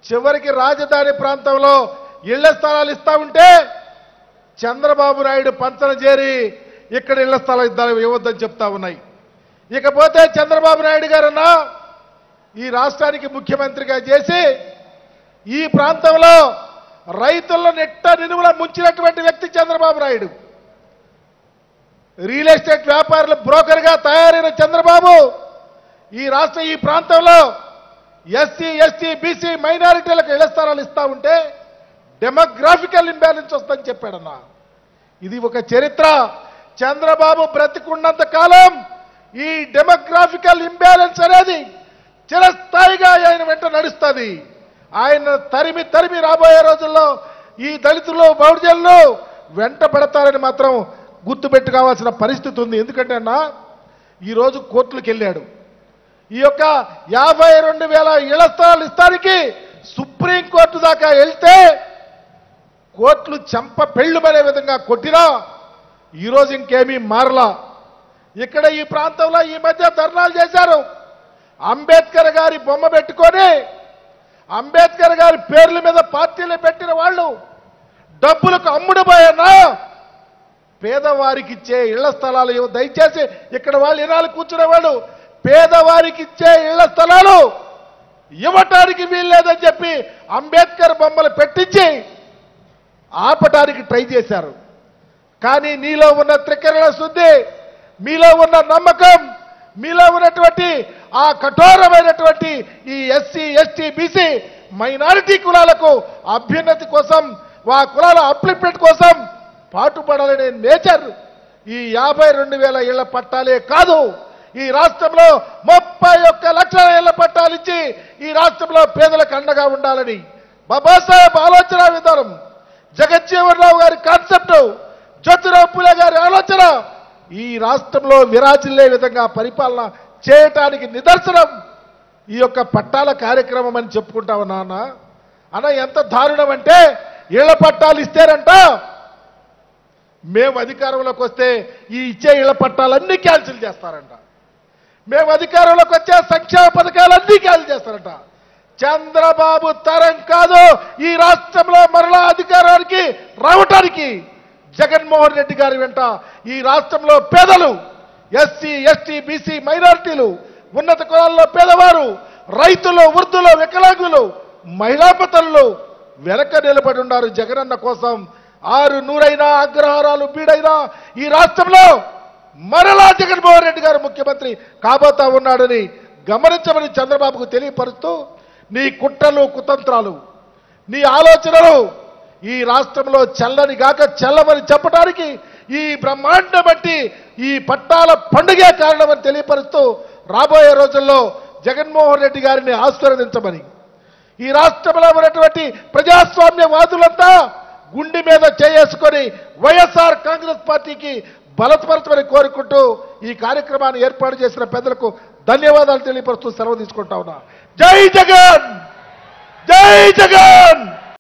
చివరికి రాజధాని ప్రాంతంలో ఇళ్ల స్థలాలు ఇస్తా ఉంటే చంద్రబాబు నాయుడు పంచన చేరి ఇక్కడ ఇళ్ల స్థలం ఇద్దాం ఇవ్వద్దని చెప్తా ఉన్నాయి ఇకపోతే చంద్రబాబు నాయుడు గారన్నా ఈ రాష్ట్రానికి ముఖ్యమంత్రిగా చేసి ఈ ప్రాంతంలో రైతులను నెట్ట నిలువల ముంచినటువంటి వ్యక్తి చంద్రబాబు నాయుడు రియల్ ఎస్టేట్ వ్యాపారుల బ్రోకర్గా తయారైన చంద్రబాబు ఈ రాష్ట్ర ఈ ప్రాంతంలో ఎస్సీ ఎస్టీ బీసీ మైనారిటీలకు ఇళ్ల స్థలాలు ఇస్తా ఉంటే డెమోగ్రాఫికల్ ఇంబ్యాలెన్స్ వస్తుందని చెప్పాడన్నా ఇది ఒక చరిత్ర చంద్రబాబు బ్రతికున్నంత కాలం ఈ డెమోగ్రాఫికల్ ఇంబ్యాలెన్స్ అనేది చిరస్థాయిగా ఆయన వెంట నడుస్తుంది ఆయన తరిమి తరిమి రాబోయే రోజుల్లో ఈ దళితులు బౌర్జన్లు వెంట పడతారని మాత్రం గుర్తుపెట్టుకోవాల్సిన పరిస్థితి ఉంది ఎందుకంటే అన్న ఈరోజు కోర్టులకు వెళ్ళాడు ఈ యొక్క యాభై రెండు వేల ఇళ్ల స్థలాలు ఇస్తానికి సుప్రీంకోర్టు దాకా వెళ్తే కోర్టులు చెంప పెళ్ళుమనే విధంగా కొట్టినా ఈరోజు ఇంకేమీ మారలా ఇక్కడ ఈ ప్రాంతంలో ఈ మధ్య ధర్నాలు చేశారు అంబేద్కర్ గారి బొమ్మ పెట్టుకొని అంబేద్కర్ గారి పేర్ల మీద పార్టీలు పెట్టిన వాళ్ళు డబ్బులకు అమ్ముడుపోయన్నా పేదవారికి ఇచ్చే ఇళ్ల స్థలాలు ఇవ్వ- దయచేసి ఇక్కడ వాళ్ళు ఇనాలు కూర్చునే వాళ్ళు పేదవారికి ఇచ్చే ఇళ్ల స్థలాలు ఇవ్వటానికి వీల్లేదని చెప్పి అంబేద్కర్ బొమ్మలు పెట్టించి ఆపటానికి ట్రై చేశారు కానీ నీలో ఉన్న త్రికరణ శుద్ధి మీలో ఉన్న నమ్మకం మీలో ఉన్నటువంటి ఆ కఠోరమైనటువంటి ఈ ఎస్సీ ఎస్టీ బీసీ మైనారిటీ కులాలకు అభ్యున్నతి కోసం ఆ కులాల అప్లిప్మెంట్ కోసం పాటుపడాలనే నేచర్ ఈ యాభై రెండు వేల ఇళ్ల పట్టాలే కాదు ఈ రాష్ట్రంలో ముప్పై ఒక్క లక్షల ఇళ్ల పట్టాలు ఇచ్చి ఈ రాష్ట్రంలో పేదలకు అండగా ఉండాలని బాబాసాహెబ్ ఆలోచన విధానం జగజ్జీవన్ రావు గారి కాన్సెప్ట్ జ్యోతిరావు పూలే గారి ఆలోచన ఈ రాష్ట్రంలో విరాజిల్లే విధంగా పరిపాలన చేయటానికి నిదర్శనం ఈ యొక్క పట్టాల కార్యక్రమం అని చెప్పుకుంటా ఉన్నా అన్న అన్న ఎంత దారుణం అంటే ఇళ్ల పట్టాలు ఇస్తేనంట మేము అధికారంలోకి వస్తే ఈ ఇచ్చే ఇళ్ల పట్టాలన్నీ క్యాన్సిల్ చేస్తారంట మేము అధికారంలోకి వచ్చే సంక్షేమ పథకాలన్నీ క్యాన్సిల్ చేస్తారంట చంద్రబాబు తరం కాదు ఈ రాష్ట్రంలో మరలా అధికారానికి రావటానికి జగన్మోహన్ రెడ్డి గారి వెంట ఈ రాష్ట్రంలో పేదలు ఎస్సీ ఎస్టీ బీసీ మైనారిటీలు ఉన్నత కులాల్లో పేదవారు రైతులు వృద్ధులు వికలాంగులు మహిళాపతలు వెనక నిలబడి ఉన్నారు జగనన్న కోసం ఆరు నూరైనా అగ్రహారాలు బీడైనా ఈ రాష్ట్రంలో మరలా జగన్మోహన్ రెడ్డి గారు ముఖ్యమంత్రి కాబోతా ఉన్నాడని గమనించమని చంద్రబాబుకు తెలియపరుస్తూ నీ కుట్రలు కుతంత్రాలు నీ ఆలోచనలు ఈ రాష్ట్రంలో చల్లని గాక చల్లమని చెప్పడానికి ఈ బ్రహ్మాండ బట్టి ఈ పట్టాల పండుగే కారణమని తెలియపరుస్తూ రాబోయే రోజుల్లో జగన్మోహన్ రెడ్డి గారిని ఆశీర్వదించమని ఈ రాష్ట్రంలో ఉన్నటువంటి ప్రజాస్వామ్యవాదులంతా గుండె మీద చేసుకొని వైఎస్ఆర్ కాంగ్రెస్ పార్టీకి బలపరచమని కోరుకుంటూ ఈ కార్యక్రమాన్ని ఏర్పాటు చేసిన పెద్దలకు ధన్యవాదాలు తెలియపరుస్తూ సెలవు తీసుకుంటా ఉన్నా జై జగన్ జై జగన్